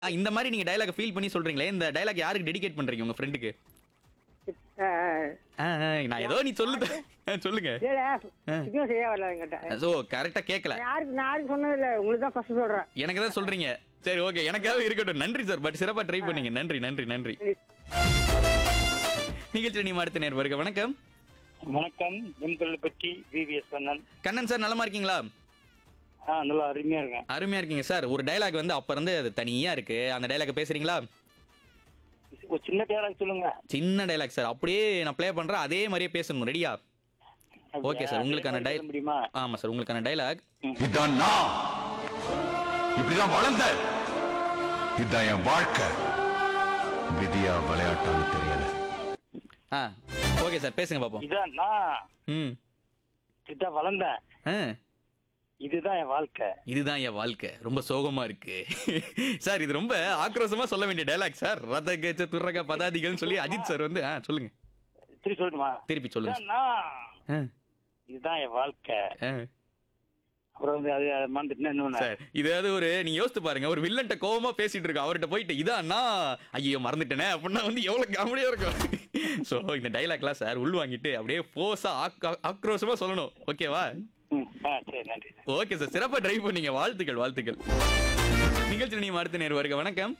ஆ, இந்த மாதிரி நீங்க டயலாக் ஃபீல் பண்ணி சொல்றீங்களே இந்த டயலாக் யாருக்கு டெடிகேட் பண்றீங்க உங்க ஃப்ரெண்டுக்கு ஆ, ஆ. நான் ஏதோ நீ சொல்லு ஆ, சொல்லுங்க இல்ல சிக்னல் சரியா வரல என்கிட்ட ஸோ கரெக்டா கேட்கல நான் யாருக்கு நான் யாருக்கு சொன்னது இல்ல உங்களுக்கு தான் ஃபர்ஸ்ட் சொல்றேன் எனக்கு தான் சொல்றீங்க சரி ஓகே எனக்காக இருக்கட்டும் நன்றி சார் பட் சிறப்பா ட்ரை பண்ணீங்க நன்றி நன்றி நன்றி நிகழ்ச்சி நீ அடுத்த நேர் வருக வணக்கம் வணக்கம் எம்கொல்லை பற்றி விவிஎஸ் கண்ணன் கண்ணன் சார் நலமா இருக்கீங்களா ஆ நல்லா அருமையா இருக்கேன் அருமையா இருக்கீங்க சார் ஒரு டயலாக் வந்து அப்ப இருந்து அது தனியா இருக்கு அந்த டயலாக் பேசுறீங்களா ஒரு சின்ன டேலாக் சொல்லுங்க சின்ன டயலாக் சார் அப்படியே நான் ப்ளே பண்றேன் அதே மாதிரியே பேசணும் ரெடியா ஓகே சார் உங்களுக்கான சொல்ல டயல் முடியுமா ஆமா சார் உங்களுக்கான டயலாக் இதான் நான் இப்படிதான் வளர்ந்த இதான் என் வாழ்க்கை விதியா விளையாட்டான்னு தெரியல ஆ ஓகே சார் பேசுங்க பாப்போம் இதான் நான் ம் இதான் வளர்ந்தேன் ஆ இதுதான் என் வாழ்க்கை இதுதான் என் வாழ்க்கை ரொம்ப சோகமா இருக்கு சார் இது ரொம்ப ஆக்ரோஷமா சொல்ல வேண்டிய டயலாக் சார் ரத கேச்ச துறக பதாதிகள்னு சொல்லி அஜித் சார் வந்து ஆ சொல்லுங்க திருப்பி சொல்லணுமா திருப்பி சொல்லுங்க இதான் நான் ஆ, இதுதான் என் வாழ்க்கை ஆ. அப்புறம் வந்து அது அது மறந்துட்டு இன்னொன்னு சார் இதாவது ஒரு நீங்க யோசித்து பாருங்க ஒரு வில்லன்ட்ட கோவமா பேசிட்டு இருக்க அவர்கிட்ட போயிட்டு இதான்னா ஐயோ மறந்துட்டேனே அப்படின்னா வந்து எவ்வளவு காமெடியா இருக்கும் சோ இந்த டைலாக்லாம் சார் உள் வாங்கிட்டு அப்படியே போஸா ஆக்ரோஷமா சொல்லணும் ஓகேவா ம், ஆ சரி நன்றி ஓகே சார் சிறப்பா டிரைவ் பண்ணீங்க வாழ்த்துக்கள் வாழ்த்துக்கள் நிகழ்ச்சி நீ அடுத்த நேர் வருக வணக்கம்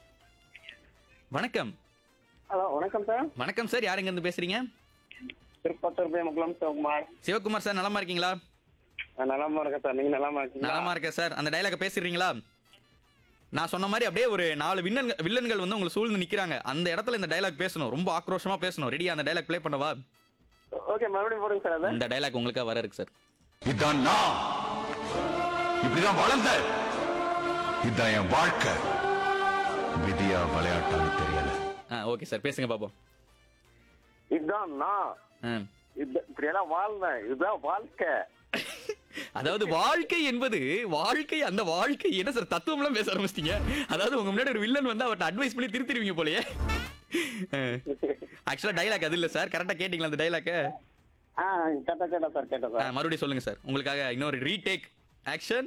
வணக்கம் ஹலோ வணக்கம் சார் வணக்கம் சார் யாருங்க இருந்து பேசுறீங்க திருப்பத்தூர் பேமக்குளம் சிவகுமார் சிவகுமார் சார் நலமா இருக்கீங்களா நான் நலமா இருக்கேன் சார் நீங்க நலமா இருக்கீங்களா நலமா இருக்கேன் சார் அந்த டைலாக பேசுறீங்களா நான் சொன்ன மாதிரி அப்படியே ஒரு நாலு வில்லன்கள் வில்லன்கள் வந்து உங்களை சூழ்ந்து நிக்கிறாங்க அந்த இடத்துல இந்த டைலாக் பேசணும் ரொம்ப ஆக்ரோஷமா பேசணும் ரெடியா அந்த டைலாக் ப்ளே பண்ணவா ஓகே மறுபடியும் போடுங்க சார் அதை இந்த டைலாக் உங்களுக்காக வர இருக்கு சார் இதான் நான் இப்படிதான் வளர்ந்த இதான் என் வாழ்க்கை விதியா விளையாட்டான்னு தெரியல ஆ ஓகே சார் பேசுங்க பாப்போம் இதுதான் நான் ஆ. இது இப்படியெல்லாம் வாழ்ந்தேன் இதுதான் வாழ்க்கை அதாவது வாழ்க்கை என்பது வாழ்க்கை அந்த வாழ்க்கை என்ன சார் தத்துவம்லாம் பேச ஆரம்பிச்சிட்டீங்க அதாவது உங்க முன்னாடி ஒரு வில்லன் வந்து அவர்ட்ட அட்வைஸ் பண்ணி திருத்திடுவீங்க போலயே ஆக்சுவலா டைலாக் அது இல்ல சார் கரெக்டா கேட்டீங்களா அந்த டைலாக்க ஆ கேட்டா கேட்டா சார் கேட்டா சார் மறுபடியும் சொல்லுங்க சார் உங்களுக்காக இன்னொரு ரீடேக் ஆக்ஷன்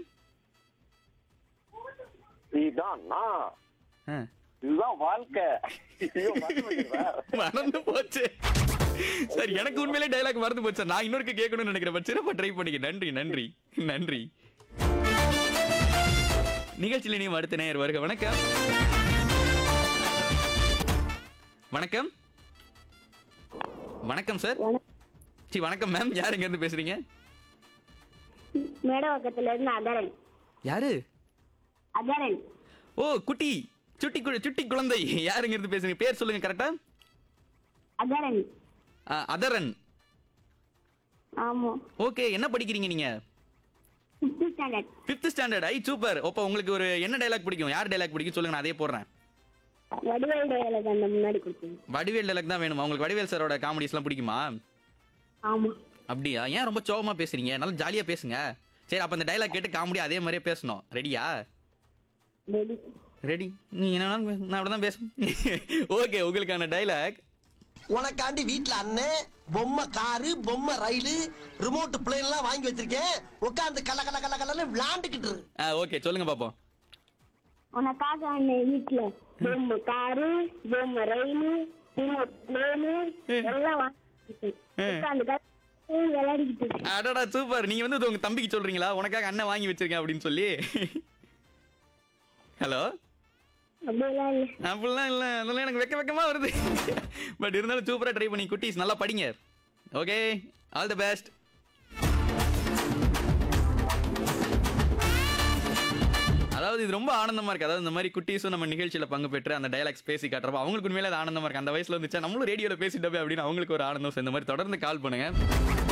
இதுதான் நான் இதுதான் வாழ்க்கை ஐயோ, மறந்து போச்சு சார். மறந்து போச்சு சார் எனக்கு உண்மையிலே டைலாக் மறந்து போச்சு நான் இன்னொருக்கு கேட்கணும்னு நினைக்கிறேன் பட் சிறப்பா ட்ரை பண்ணிக்க நன்றி நன்றி நன்றி நிகழ்ச்சியில் நீ அடுத்த நேயர் வருக வணக்கம் வணக்கம் வணக்கம் சார் சி வணக்கம் மேம் யார் எங்க இருந்து பேசுறீங்க மேடவாக்கத்துல இருந்து அகரன் யாரு அகரன் ஓ குட்டி சுட்டி கு- சுட்டி குழந்தை யார் எங்க இருந்து பேசுறீங்க பேர் சொல்லுங்க கரெக்டா அகரன் அதரன் ஆமா ஓகே என்ன படிக்கிறீங்க நீங்க fifth standard fifth standard I super அப்போ உங்களுக்கு ஒரு என்ன டைலாக் பிடிக்கும் யார் டைலாக் பிடிக்கும் சொல்லுங்க நான் அதே போடுறேன் வடிவேல் டயலாக் அந்த முன்னாடி கொடுத்தீங்க வடிவேல் டைலாக் தான் வேணுமா உங்களுக்கு வடிவேல் சாரோட காமெடிஸ்லாம் பிடிக்குமா ஆமா அப்படியா ஏன் ரொம்ப சோகமா பேசுறீங்க நல்லா ஜாலியா பேசுங்க சரி அப்ப இந்த டைலாக் கேட்டு காமெடி அதே மாதிரியே பேசணும் ரெடியா ரெடி ரெடி நீ என்ன நான் அப்படிதான் பேசும் ஓகே உங்களுக்கான டைலாக் உனக்காண்டி வீட்ல அண்ணன் பொம்மை காரு பொம்மை ரயிலு ரிமோட் பிளேன் எல்லாம் வாங்கி வச்சிருக்கேன் உட்காந்து கல கல கல கலன்னு விளாண்டுக்கிட்டு இரு. ஓகே சொல்லுங்க பாப்போம் உனக்காக அண்ணன் வீட்டுல பொம்மை காரு பொம்மை ரயிலு ரிமோட் பிளேனு எல்லாம் வாங்கிட்டு உட்காந்து விளையாடிக்கிட்டு இருக்கு. அடடா சூப்பர் நீங்க வந்து இது உங்க தம்பிக்கு சொல்றீங்களா உனக்காக அண்ணன் வாங்கி வச்சிருக்கேன் அப்படின்னு சொல்லி ஹலோ அப்படியெல்லாம் இல்ல அப்படிலாம் இல்லை அதெல்லாம் எனக்கு வெக்க வெக்கமா வருது பட் இருந்தாலும் சூப்பராக ட்ரை பண்ணி குட்டீஸ் நல்லா படிங்க ஓகே ஆல் தி பெஸ்ட் அதாவது இது ரொம்ப ஆனந்தமா இருக்கு அதாவது இந்த மாதிரி குட்டீஸும் நம்ம நிகழ்ச்சியில பங்கு பெற்று அந்த டைலாக்ஸ் பேசி காட்டுறப்ப அவங்களுக்கு உண்மையிலே அது ஆனந்தமா இருக்கு அந்த வயசுல இருந்துச்சு நம்மளும் ரேடியோல பேசிட்டோமே அப்படின்னு அவங்களுக்கு ஒரு ஆனந்தம் So, இந்த மாதிரி தொடர்ந்து கால் பண்ணுங்க